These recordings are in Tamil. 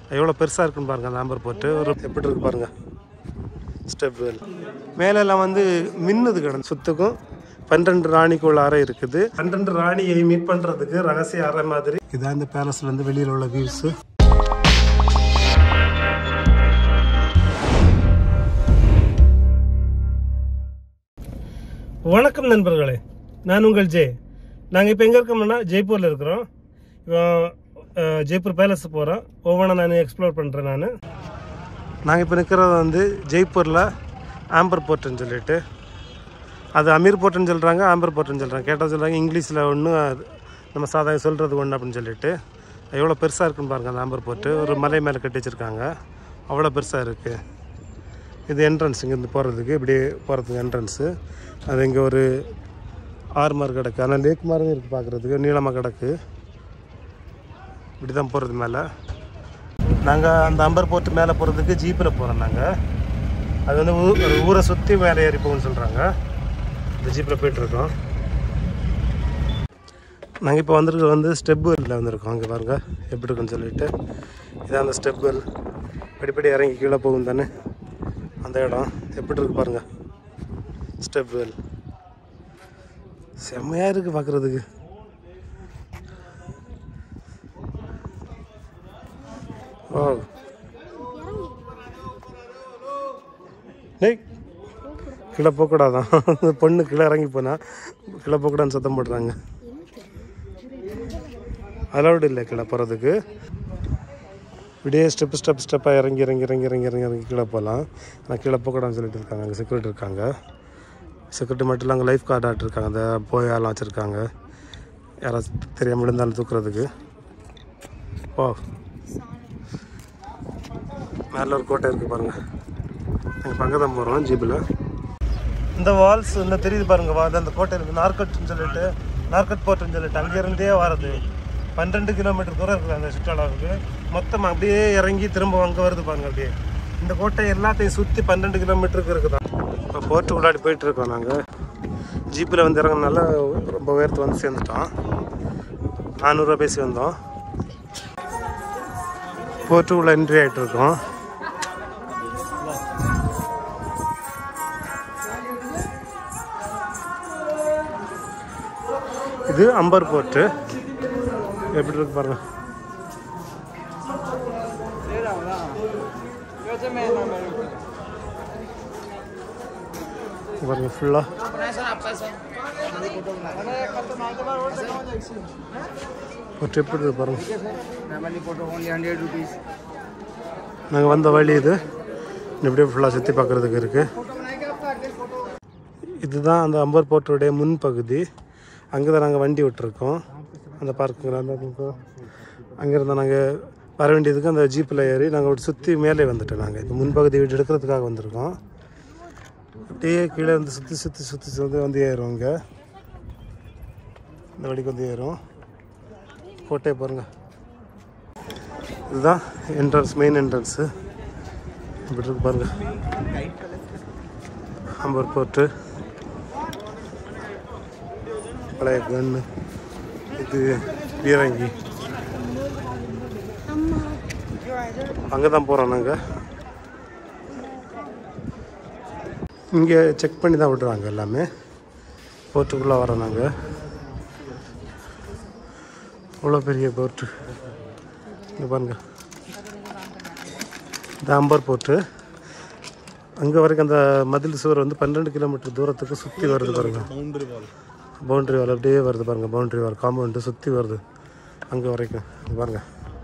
எவ்வளோ பெருசாக இருக்குன்னு பாருங்கள் அந்த ஆம்பர் போட்டு ஒரு எப்படி இருக்கு பாருங்கள் ஸ்டெப் வெல் மேலெல்லாம் வந்து மின்னுது கிடந்து சுத்துக்கும் பன்னிரெண்டு ராணிக்குள்ள அறை இருக்குது பன்னிரெண்டு ராணியை மீட் பண்ணுறதுக்கு ரகசிய அறை மாதிரி இதான் இந்த பேலஸ்லேருந்து வெளியில் உள்ள வியூஸு வணக்கம் நண்பர்களே நான் உங்கள் ஜெய் நாங்கள் இப்போ எங்கே இருக்கோம்னா ஜெய்ப்பூரில் இருக்கிறோம் இப்போ அஹ், ஜெய்ப்பூர் பேலஸ் போகிறோம் ஒவ்வொன்றா நான் எக்ஸ்ப்ளோர் பண்ணுறேன் நான் நாங்கள் இப்போ நிற்கிறது வந்து ஜெய்ப்பூரில் ஆம்பர் போர்ட்டுன்னு சொல்லிட்டு அது அமீர் போர்ட்டுன்னு சொல்கிறாங்க ஆம்பர் போர்ட்டுன்னு சொல்கிறாங்க கேட்டால் சொல்கிறாங்க இங்கிலீஷில் ஒன்று நம்ம சாதாரண சொல்கிறது ஒன்று அப்படின்னு சொல்லிட்டு எவ்வளோ பெருசாக இருக்குன்னு பாருங்கள் அந்த ஆம்பர் போர்ட்டு ஒரு மலை மேலே கட்டி வச்சுருக்காங்க அவ்வளோ பெருசாக இருக்குது இது என்ட்ரன்ஸ் இங்கேருந்து போகிறதுக்கு இப்படி போகிறதுக்கு என்ட்ரன்ஸு அது இங்கே ஒரு ஆறு மாதிரி கிடக்கு ஆனால் லேக் மாதிரி இருக்குது பார்க்குறதுக்கு நீளமாக கிடக்கு இப்படி தான் போகிறது மேலே நாங்கள் அந்த அம்பர் போர்ட்டு மேலே போகிறதுக்கு ஜீப்பில் போகிறோம் நாங்கள் அது வந்து ஊ- ஒரு ஊரை சுற்றி மேலே ஏறி போகும்னு சொல்கிறாங்க இந்த ஜீப்பில் போயிட்டுருக்கோம் நாங்கள் இப்போ வந்திருக்கிறது வந்து ஸ்டெப் வெல்லில் வந்திருக்கோம் அங்கே பாருங்க எப்படி இருக்குன்னு சொல்லிட்டு இதான் அந்த ஸ்டெப் வெல் படிப்படி இறங்கி கீழே போகும் தானே அந்த இடம் எப்படி இருக்கு பாருங்க ஸ்டெப் வெல் செம்மையாக இருக்குது பார்க்குறதுக்கு ஓ டேய் கீழே போகக்கூடாதான் இந்த பொண்ணு கீழே இறங்கி போனா கீழே போகக்கூடாதுன்னு சத்தம் போடுறாங்க அலௌடு இல்லை கீழே போகிறதுக்கு இப்படியே ஸ்டெப் ஸ்டெப் ஸ்டெப்பாக இறங்கி இறங்கி இறங்கி இறங்கி இறங்கி இறங்கி கீழே போகலாம் ஆனால் கீழே போகக்கூடாதுன்னு சொல்லிட்டு இருக்காங்க அங்கே செக்யூரிட்டி இருக்காங்க செக்யூரிட்டி மட்டும் இல்லை அங்கே லைஃப் கார்டு இருக்காங்க அந்த போயாலாம் வச்சுருக்காங்க யாராச்சும் தெரியாமல் விழுந்தாலும் தூக்குறதுக்கு ஓ மேலே ஒரு கோட்டை இருக்குது பாருங்கள் நாங்கள் பக்கம் தான் போகிறோம் ஜீப்பில் இந்த வால்ஸ் இந்த தெரியுது பாருங்க வா அந்த கோட்டை இருக்குது நார்கட்னு சொல்லிட்டு நார்கட் போர்ட்டுன்னு சொல்லிட்டு அங்கேருந்தே வரது பன்னெண்டு கிலோமீட்டர் தூரம் இருக்குது அந்த சுற்றளவுக்கு மொத்தம் அப்படியே இறங்கி திரும்ப அங்கே வருது பாருங்க அப்படியே இந்த கோட்டை எல்லாத்தையும் சுற்றி பன்னெண்டு கிலோமீட்டருக்கு இருக்குதான் இப்போ போர்ட்டு உள்ளாடி போயிட்டு இருக்கோம் நாங்கள் ஜீப்பில் வந்து இறங்கினால ரொம்ப உயரத்து வந்து சேர்ந்துட்டோம் நானூறுரூவா பேசி வந்தோம் போர்ட்டு உள்ள என்ட்ரி ஆகிட்டு இருக்கோம் இது அம்பர் போர்ட்டு எப்படி இருக்கு பாருங்க இங்க பாருங்க ஃபுல்லா போர்ட்டு எப்படி இருக்கு பாருங்க Normally photo only 100 rupees. நாங்கள் வந்த வழி இது இப்படியே ஃபுல்லாக சுற்றி பார்க்குறதுக்கு இருக்குது இதுதான் அந்த அம்பர் போர்ட்டுடைய முன்பகுதி அங்கே தான் நாங்கள் வண்டி விட்டுருக்கோம் அந்த பார்க்குங்கிற அந்த பக்கம் அங்கேருந்து நாங்கள் வர வேண்டியதுக்கு அந்த ஜீப்பில் ஏறி நாங்கள் சுற்றி மேலே வந்துட்டோம் நாங்கள் இப்போ முன்பகுதி வீடு எடுக்கிறதுக்காக வந்திருக்கோம் அப்படியே கீழே வந்து சுற்றி சுற்றி சுற்றி சுற்றி வந்து ஏறும் இங்கே இந்த வழிக்கு வந்து ஏறும் கோட்டையை பாருங்கள் இதுதான் என்ட்ரன்ஸ் மெயின் என்ட்ரன்ஸு இப்படி இருக்கு பாருங்க அம்பர் போர்ட்டு பழைய கன்று இது பீரங்கி அங்கே தான் போகிறோம் நாங்கள் இங்கே செக் பண்ணி தான் விடுறாங்க எல்லாமே போர்ட்டுக்குள்ளே வரோம் நாங்கள் அவ்வளோ பெரிய போர்ட்டு இங்கே பாருங்க இந்த அம்பர் போர்ட்டு அங்கே வரைக்கும் அந்த மதில் சுவர் வந்து பன்னெண்டு கிலோமீட்டர் தூரத்துக்கு சுற்றி வருது பாருங்க பவுண்டரி வால் அப்படியே வருது பாருங்க பவுண்டரி வால் காம்பவுண்டு சுற்றி வருது அங்கே வரைக்கும் இங்க பாருங்க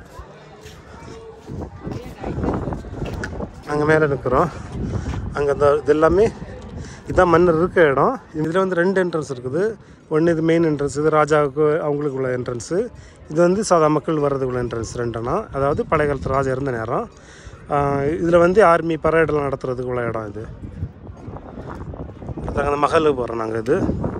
நாங்கள் மேலே நிற்கிறோம் அங்கே அந்த இது எல்லாமே இதான் மன்னர் இருக்க இடம் இதில் வந்து ரெண்டு என்ட்ரன்ஸ் இருக்குது ஒன்று இது மெயின் என்ட்ரன்ஸ் இது ராஜாவுக்கு அவங்களுக்கு உள்ள என்ட்ரன்ஸு இது வந்து சாதா மக்கள் வர்றதுக்குள்ள என்ட்ரன்ஸ் ரெண்டுனா அதாவது பழைய காலத்து ராஜா இருந்த நேரம் இதில் வந்து ஆர்மி பரேடெல்லாம் நடத்துறதுக்கு உள்ள இடம் இது அதாங்க அந்த மகளுக்கு போகிறோம் நாங்கள் இது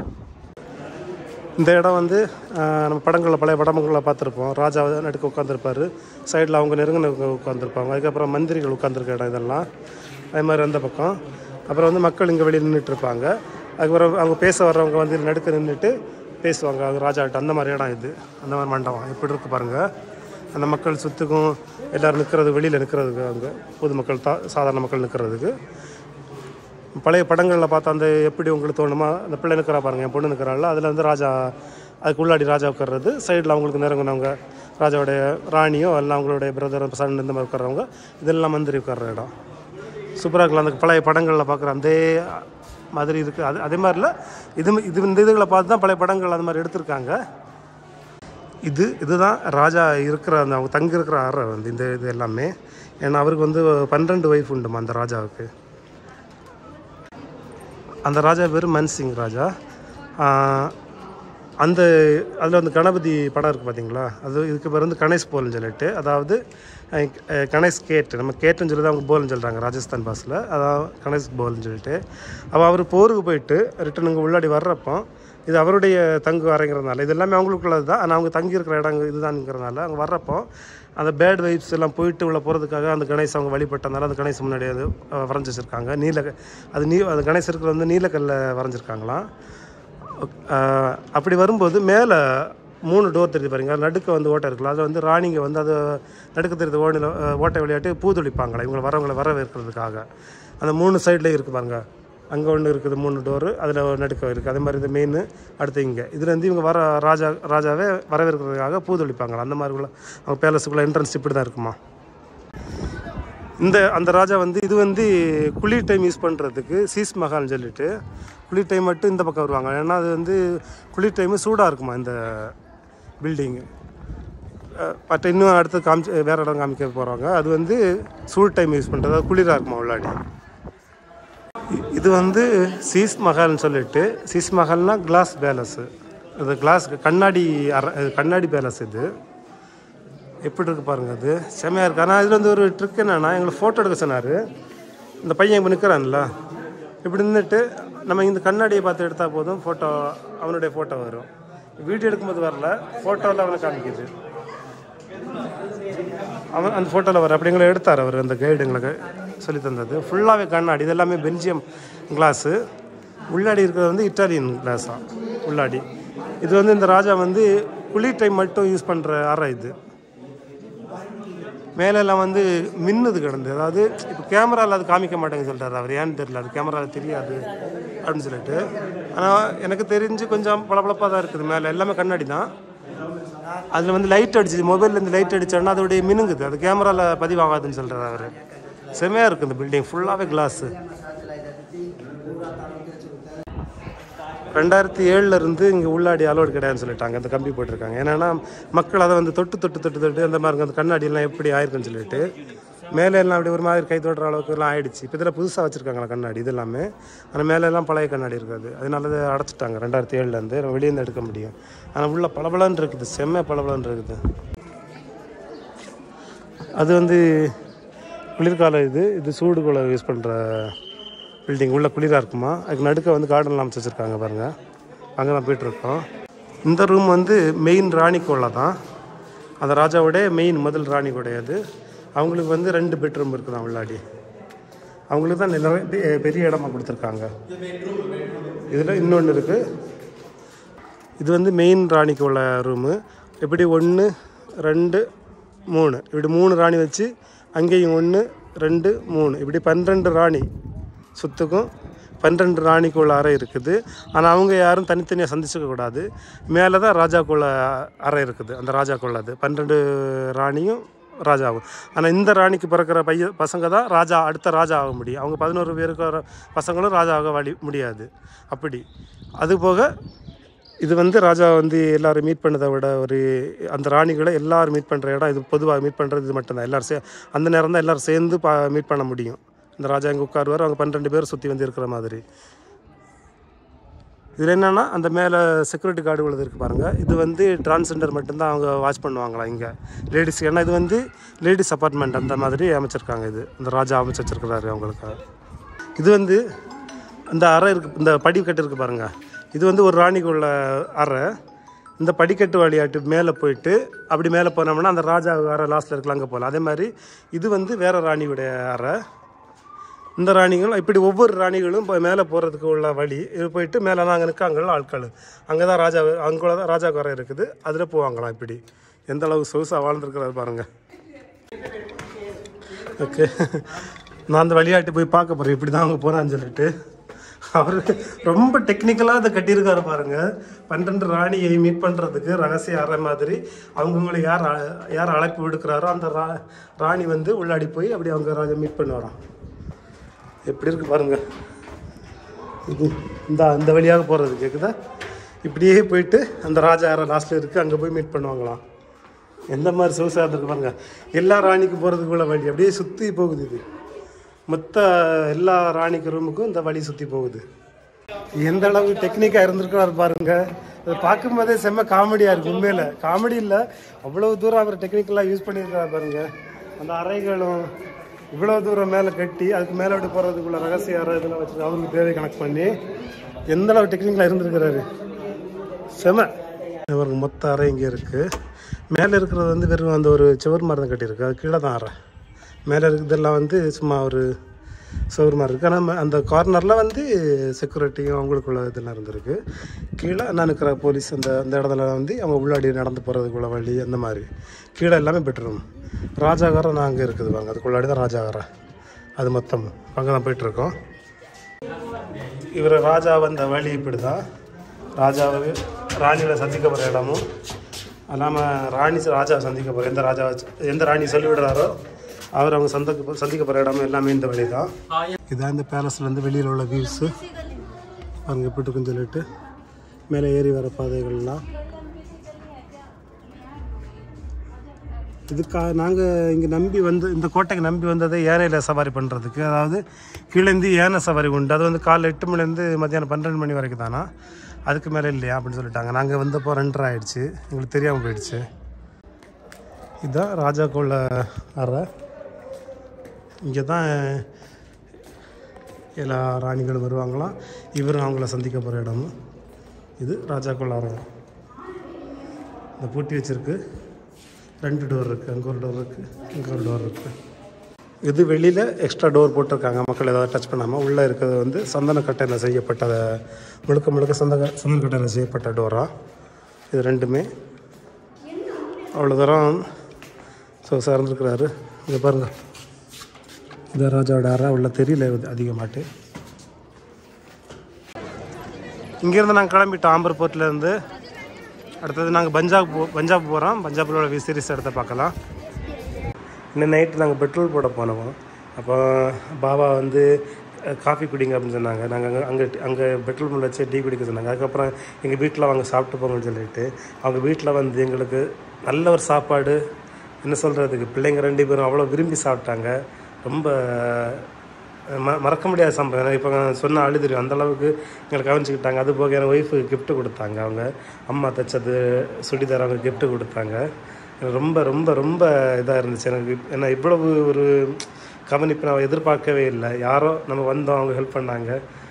இந்த இடம் வந்து ஆஹ், நம்ம படங்களில் பழைய படங்களில் பார்த்துருப்போம் ராஜா நடுக்க உட்காந்துருப்பாரு சைடில் அவங்க நெருங்கின உட்காந்துருப்பாங்க அதுக்கப்புறம் மந்திரிகள் உட்காந்துருக்க இடம் இதெல்லாம் அதே மாதிரி அந்த பக்கம் அப்புறம் வந்து மக்கள் இங்கே வெளியே நின்றுட்டு இருப்பாங்க அதுக்கப்புறம் அவங்க பேச வர்றவங்க வந்து நடுக்க நின்றுட்டு பேசுவாங்க அது ராஜாட்ட அந்த மாதிரி இடம் இது அந்த மாதிரி மண்டபம் எப்படி இருக்கு பாருங்கள் அந்த மக்கள் சுற்றுக்கும் எல்லோரும் நிற்கிறது வெளியில் நிற்கிறதுக்கு அங்கே பொதுமக்கள் தா சாதாரண மக்கள் நிற்கிறதுக்கு பழைய படங்களில் பார்த்தா அந்த எப்படி உங்களுக்கு தோணுமா அந்த பிள்ளை நிற்கிறா பாருங்க என் பொண்ணு நிற்கிறாள் அதில் வந்து ராஜா அதுக்கு உள்ளாடி ராஜா உட்கார்றது சைடில் அவங்களுக்கு நெருங்கினவங்க ராஜாவுடைய ராணியோ இல்லை அவங்களுடைய பிரதர் சன் இந்த மாதிரி உட்கார்றவங்க இதெல்லாம் மந்திரி உட்கார்ற இடம் சூப்பராக இருக்கலாம் அந்த பழைய படங்களில் பார்க்குற அந்த மாதிரி இருக்குது அது அதே மாதிரில இது இது இந்த இதுகளை பார்த்து தான் பழைய படங்கள் அந்த மாதிரி எடுத்திருக்காங்க இது இதுதான் ராஜா இருக்கிற அந்த அவங்க தங்கி இருக்கிற அறை வந்து இந்த இது எல்லாமே ஏன்னா அவருக்கு வந்து பன்னிரெண்டு ஒய்ஃப் உண்டுமா அந்த ராஜாவுக்கு அந்த ராஜா பேர் மன்சிங் ராஜா ஆஹ் அந்த அதில் வந்து கணபதி படம் இருக்குது பார்த்தீங்களா அது இதுக்கு பேர் வந்து கணேஷ் போல்னு சொல்லிட்டு அதாவது அஹ், அஹ், கணேஷ் கேட் நம்ம கேட்டுன்னு சொல்லி தான் அவங்க போல்னு சொல்கிறாங்க ராஜஸ்தான் பாஸில் அதாவது கணேஷ் போல்னு சொல்லிட்டு அப்போ அவர் போருக்கு போயிட்டு ரிட்டன் இங்கே உள்ளாடி வர்றப்போ இது அவருடைய தங்கு அறைங்கிறதுனால இது எல்லாமே அவங்களுக்குள்ளது தான் ஆனால் அவங்க தங்கி இருக்கிற இடம் இதுதான்ங்கிறதுனால அவங்க வர்றப்போ அந்த பேட் வைப்ஸ் எல்லாம் போயிட்டு உள்ள போகிறதுக்காக அந்த கணேஷ் அவங்க வழிபட்டனால அந்த கணேஷ் முன்னாடி அது அஹ், வரைஞ்சி வச்சுருக்காங்க நீல அது நீ அந்த கணேஷ் இருக்கிறது வந்து நீலக்கல்ல வரைஞ்சிருக்காங்களாம் அஹ், அப்படி வரும்போது மேலே மூணு டோர் தெரியுது பாருங்க அது நடுக்க வந்து ஓட்டை இருக்குல்ல அதில் வந்து ராணிங்க வந்து அது நடுக்க தெரியுது ஓடையில் ஓட்டை விளையாட்டு பூ துளிப்பாங்களா இவங்களை வரவங்களை வரவேற்கிறதுக்காக அந்த மூணு சைட்லேயும் இருக்குது பாருங்க அங்கே ஒன்று இருக்குது மூணு டோரு அதில் ஒரு நடுக்கம் இருக்குது அதே மாதிரி இந்த மெயின் அடுத்து இங்கே இதில் வந்து இவங்க வர ராஜா ராஜாவே வரவேற்கிறதுக்காக பூ துளிப்பாங்களா அந்த மாதிரி உள்ள அவங்க பேலஸுக்குள்ள என்ட்ரன்ஸ் இப்படி தான் இருக்குமா இந்த அந்த ராஜா வந்து இது வந்து குளிர் டைம் யூஸ் பண்ணுறதுக்கு சீஸ் மஹால்னு சொல்லிட்டு குளிர் டைம் மட்டும் இந்த பக்கம் வருவாங்க ஏன்னா அது வந்து குளிர் டைமு சூடாக இருக்குமா இந்த பில்டிங்கு மற்ற இன்னும் அடுத்து காமிச்சு வேறு இடம் காமிக்க போகிறாங்க அது வந்து சூடு டைம் யூஸ் பண்ணுறது அது குளிராக இருக்குமா உள்ளாடி இ- இது வந்து சீஸ் மஹால்னு சொல்லிட்டு சீஸ் மஹால்னா கிளாஸ் பேலஸு இது கிளாஸ் கண்ணாடி அற இது கண்ணாடி பேலஸ் இது எப்படி இருக்கு பாருங்க அது செமையாக இருக்கு ஆனால் இதில் வந்து ஒரு ட்ரிக் என்னன்னா எங்களை ஃபோட்டோ எடுக்க சொன்னார் இந்த பையன் இப்போ நிற்கிறான்ல இப்படி நின்றுட்டு நம்ம இந்த கண்ணாடியை பார்த்து எடுத்தால் போதும் ஃபோட்டோ அவனுடைய ஃபோட்டோ வரும் வீடியோ எடுக்கும்போது வரல ஃபோட்டோவில் அவனை காமிக்குது அவன் அந்த ஃபோட்டோவில் வர அப்படி எங்களை எடுத்தார் அவர் அந்த கைடு எங்களுக்கு சொல்லி தந்தது ஃபுல்லாகவே கண்ணாடி இது எல்லாமே பெல்ஜியம் கிளாஸு உள்ளாடி இருக்கிறது வந்து இட்டாலியன் கிளாஸா உள்ளாடி இது வந்து இந்த ராஜா வந்து குளிர் டைம் மட்டும் யூஸ் பண்ணுற அறை இது மேலே எல்லாம் வந்து மின்னுது கிடந்து அதாவது இப்போ கேமராவில் அது காமிக்க மாட்டேங்குது சொல்கிறாரு அவர் ஏன்னு தெரியல அது கேமராவில் தெரியாது அப்படின்னு சொல்லிட்டு ஆனால் எனக்கு தெரிஞ்சு கொஞ்சம் பளபளப்பாக தான் இருக்குது மேலே எல்லாமே கண்ணாடி தான் அதில் வந்து லைட் அடிச்சுது மொபைல்லேருந்து லைட் அடிச்சோன்னா அதோடைய மினுங்குது அது கேமராவில் பதிவாகாதுன்னு சொல்கிறார் அவர் செமையாக இருக்குது இந்த பில்டிங் ஃபுல்லாகவே கிளாஸு ரெண்டாயிரத்தி ஏழுல இருந்து இங்கே உள்ளாடி அலோடு கிடையாதுன்னு சொல்லிட்டாங்க அந்த கம்பி போட்டிருக்காங்க ஏன்னா மக்கள் அதை வந்து தொட்டு தொட்டு தொட்டு தொட்டு அந்த மாதிரி அந்த கண்ணாடி எல்லாம் எப்படி ஆயிருக்குன்னு சொல்லிட்டு மேலே எல்லாம் அப்படி ஒரு மாதிரி கை தொடுற அளவுக்கு எல்லாம் ஆயிடுச்சு இப்போ இதில் புதுசாக வச்சுருக்காங்களா கண்ணாடி இது எல்லாமே ஆனால் மேலே எல்லாம் பழைய கண்ணாடி இருக்காது அதனால அதை அடைச்சிட்டாங்க ரெண்டாயிரத்தி ஏழுலேருந்து வெளியேருந்து எடுக்க முடியும் ஆனால் உள்ள பளபளன்னு இருக்குது செம்ம பளபளன்னு இருக்குது அது வந்து குளிர்காலம் இது இது சூடு குளம் யூஸ் பண்ணுற பில்டிங் உள்ள குளிராக இருக்குமா அதுக்கு நடுக்க வந்து கார்டன் அமைச்சு வச்சுருக்காங்க பாருங்கள் அங்கே தான் போயிட்டுருக்கோம் இந்த ரூம் வந்து மெயின் ராணி கோலா தான் அந்த ராஜாவுடைய மெயின் முதல் ராணி கூடையது அவங்களுக்கு வந்து ரெண்டு பெட்ரூம் இருக்குதான் உள்ளாடி அவங்களுக்கு தான் நிறைய பெ- பெரிய இடமா கொடுத்துருக்காங்க இதில் இன்னொன்று இருக்குது இது வந்து மெயின் ராணிக்கு உள்ள ரூமு இப்படி ஒன்று ரெண்டு மூணு இப்படி மூணு ராணி வச்சு அங்கேயும் ஒன்று ரெண்டு மூணு இப்படி பன்னிரெண்டு ராணி சுத்துக்கும் பன்னிரெண்டு ராணிக்கு உள்ள அறை இருக்குது ஆனால் அவங்க யாரும் தனித்தனியாக சந்திச்சுக்க கூடாது மேலே தான் ராஜாக்குள்ள அறை இருக்குது அந்த ராஜாக்குள்ளது பன்னிரெண்டு ராணியும் ராஜாவும் ஆனால் இந்த ராணிக்கு பிறக்கிற பைய பசங்க தான் ராஜா அடுத்த ராஜா ஆக முடியும் அவங்க பதினோரு பேருக்கு வர பசங்களும் ராஜா ஆக வழி முடியாது அப்படி அதுபோக இது வந்து ராஜா வந்து எல்லாரும் மீட் பண்ணதை விட ஒரு அந்த ராணிகளை எல்லாரும் மீட் பண்ணுற இடம் இது பொதுவாக மீட் பண்ணுறது இது மட்டும்தான் எல்லாரும் சே அந்த நேரம் தான் எல்லாரும் சேர்ந்து பா மீட் பண்ண முடியும் இந்த ராஜா இங்கே உட்காருவார் அவங்க பன்னிரெண்டு பேர் சுற்றி வந்து இருக்கிற மாதிரி இதில் என்னென்னா அந்த மேலே செக்யூரிட்டி கார்டு உள்ளது இருக்குது பாருங்கள் இது வந்து டிரான்ஸ்ஜெண்டர் மட்டும்தான் அவங்க வாட்ச் பண்ணுவாங்களாம் இங்கே லேடிஸ் ஏன்னா இது வந்து லேடிஸ் அப்பார்ட்மெண்ட் அந்த மாதிரி அமைச்சிருக்காங்க இது இந்த ராஜா அமைச்சு வச்சிருக்கிறாரு அவங்களுக்காக இது வந்து இந்த அறை இருக்கு இந்த படிக்கட்டு இருக்குது பாருங்கள் இது வந்து ஒரு ராணிக்கு உள்ள அறை இந்த படிக்கட்டு வழியாட்டு மேலே போயிட்டு அப்படி மேலே போனோம்னா அந்த ராஜா அறை லாஸ்ட்டில் இருக்கலாம் அங்கே போகலாம் அதே மாதிரி இது வந்து வேற ராணியுடைய அறை இந்த ராணிகள் இப்படி ஒவ்வொரு ராணிகளும் இப்போ மேலே போகிறதுக்கு உள்ள வழி இது போயிட்டு மேலே அங்கே நிற்காங்கள ஆட்கள் அங்கே தான் ராஜா அங்கே தான் ராஜா குறை இருக்குது அதில் போவாங்களாம் இப்படி எந்த அளவுக்கு சொகுசாக வாழ்ந்துருக்கிறாரு பாருங்க ஓகே நான் அந்த வழியாட்டி போய் பார்க்க போகிறேன் இப்படி தான் அவங்க போகிறான்னு சொல்லிட்டு அவர் ரொம்ப டெக்னிக்கலாக அதை கட்டியிருக்காரு பாருங்க பன்னெண்டு ராணியை மீட் பண்ணுறதுக்கு ரகசிய அறை மாதிரி அவங்கவுங்களை யார் அ- யார் அழைப்பு விடுக்கிறாரோ அந்த ரா ராணி வந்து உள்ளாடி போய் அப்படி அவங்க ராஜா மீட் பண்ணுவாராம் எப்படி இருக்கு பாருங்க இது இந்த அந்த வழியாக போகிறது கேட்குதா இப்படியே போயிட்டு அந்த ராஜா அறை லாஸ்ட்டில் இருக்குது அங்கே போய் மீட் பண்ணுவாங்களாம் எந்த மாதிரி சொகுசாக இருக்கு பாருங்க எல்லா ராணிக்கு போகிறதுக்குள்ள வழி அப்படியே சுற்றி போகுது இது மொத்த எல்லா ராணிக்கு ரூமுக்கும் இந்த வழி சுற்றி போகுது எந்த அளவு டெக்னிக்காக இருந்திருக்கிறாரு பாருங்க அதை பார்க்கும்போதே செம்ம காமெடியாக இருக்கு உண்மையில் காமெடி இல்லை அவ்வளவு தூரம் அவர் டெக்னிக்கலாக யூஸ் பண்ணியிருக்காரு பாருங்க அந்த அறைகளும் இவ்வளோ தூரம் மேலே கட்டி அதுக்கு மேலே அப்படி போகிறதுக்குள்ள ரகசிய அறை இதெல்லாம் வச்சு அவருக்கு தேவை கணக்கு பண்ணி எந்த அளவு டெக்னிக்கலாக இருந்திருக்கிறாரு செம இவருக்கு மொத்த அறை இங்கே இருக்குது மேலே இருக்கிறது வந்து வெறும் அந்த ஒரு சுவர் மாதிரி தான் கட்டியிருக்கு அது கீழே தான் அறை மேலே இருக்கிறதெல்லாம் வந்து சும்மா ஒரு சுவர் மாதிரி இருக்குது ஆனால் அந்த கார்னரில் வந்து செக்யூரிட்டியும் அவங்களுக்குள்ள இதெல்லாம் இருந்திருக்கு கீழே நான் இருக்கிற போலீஸ் அந்த அந்த இடத்துல வந்து அவங்க உள்ளாடி நடந்து போகிறதுக்குள்ள வழி அந்த மாதிரி கீழே எல்லாமே பெட்ரூம் ராஜாகாரம் நான் அங்கே இருக்குது வாங்க அதுக்குள்ளாடி தான் ராஜாகாரம் அது மொத்தம் அங்கே தான் போயிட்டுருக்கோம் இவர் ராஜா வந்த வழி இப்படி தான் ராஜாவை ராணிகளை சந்திக்க போகிற இடமும் அல்லாமல் ராணி ராஜாவை சந்திக்க போகிற எந்த ராஜா எந்த ராணி சொல்லிவிடுறாரோ அவர் அவங்க சந்திக்க சந்திக்க போகிற இடமும் எல்லாமே இந்த வழி தான் இதான் இந்த பேலஸ்லேருந்து வெளியில் உள்ள வியூஸு பாருங்க எப்படி இருக்குன்னு சொல்லிட்டு மேலே ஏறி வர பாதைகள்லாம் இதுக்காக நாங்கள் இங்கே நம்பி வந்து இந்த கோட்டைக்கு நம்பி வந்ததை யானையில் சவாரி பண்ணுறதுக்கு அதாவது கீழேந்து யானை சவாரி உண்டு அது வந்து காலைல எட்டு மணிலேருந்து மத்தியானம் பன்னெண்டு மணி வரைக்கும் தானா அதுக்கு மேலே இல்லையா அப்படின்னு சொல்லிட்டாங்க நாங்கள் வந்தப்போ ரெண்டரை ஆயிடுச்சு எங்களுக்கு தெரியாமல் போயிடுச்சு இதுதான் ராஜாக்குள்ள அறை இங்கே தான் எல்லா ராணிகளும் வருவாங்களாம் இவரும் அவங்கள சந்திக்க போகிற இடமும் இது ராஜாக்குள்ள அறை இந்த பூட்டி வச்சிருக்கு ரெண்டு டோர் இருக்குது அங்கே ஒரு டோர் இருக்குது இங்கே ஒரு டோர் இருக்குது இது வெளியில் எக்ஸ்ட்ரா டோர் போட்டிருக்காங்க மக்கள் ஏதாவது டச் பண்ணாமல் உள்ளே இருக்கிறது வந்து சந்தன கட்டையில் செய்யப்பட்ட முழுக்க முழுக்க சந்தன சந்தன கட்டையில் செய்யப்பட்ட டோரா இது ரெண்டுமே அவ்வளோ தூரம் ஸோ சார்ந்துருக்கிறாரு இங்கே பாருங்கள் இது ராஜாவோட அறை உள்ள தெரியல இது அதிகமாட்டு இங்கேருந்து நாங்கள் கிளம்பிட்டோம் ஆம்பர் போர்ட்லேருந்து அடுத்தது நாங்கள் பஞ்சாப் போ பஞ்சாப் போகிறோம் பஞ்சாபில் உள்ள விசிறிஸ் இடத்த பார்க்கலாம் இன்னும் நைட்டு நாங்கள் பெட்ரோல் போட போனோம் அப்போ பாபா வந்து அஹ், காஃபி குடிங்க அப்படின்னு சொன்னாங்க நாங்கள் அங்கே அங்கே அங்கே பெட்ரோல் பங்க் வச்சு டீ குடிக்க சொன்னாங்க அதுக்கப்புறம் எங்கள் வீட்டில் வாங்க சாப்பிட்டு போங்கன்னு சொல்லிட்டு அவங்க வீட்டில் வந்து எங்களுக்கு நல்ல ஒரு சாப்பாடு என்ன சொல்கிறதுக்கு பிள்ளைங்க ரெண்டு பேரும் அவ்வளோ விரும்பி சாப்பிட்டாங்க ரொம்ப ம மறக்க முடியாத சம்பவம் எனக்கு இப்போ சொன்ன அழுதுரும் அந்த அளவுக்கு எங்களை கவனிச்சுக்கிட்டாங்க அது போக என் ஒய்ஃபுக்கு gift கொடுத்தாங்க அவங்க அம்மா தைச்சது சுடிதார் அவங்க gift கொடுத்தாங்க எனக்கு ரொம்ப ரொம்ப ரொம்ப இதாக இருந்துச்சு எனக்கு ஏன்னா இவ்வளவு ஒரு கவனிப்பு நான் எதிர்பார்க்கவே இல்லை யாரோ நம்ம வந்தோம் அவங்க ஹெல்ப் பண்ணாங்க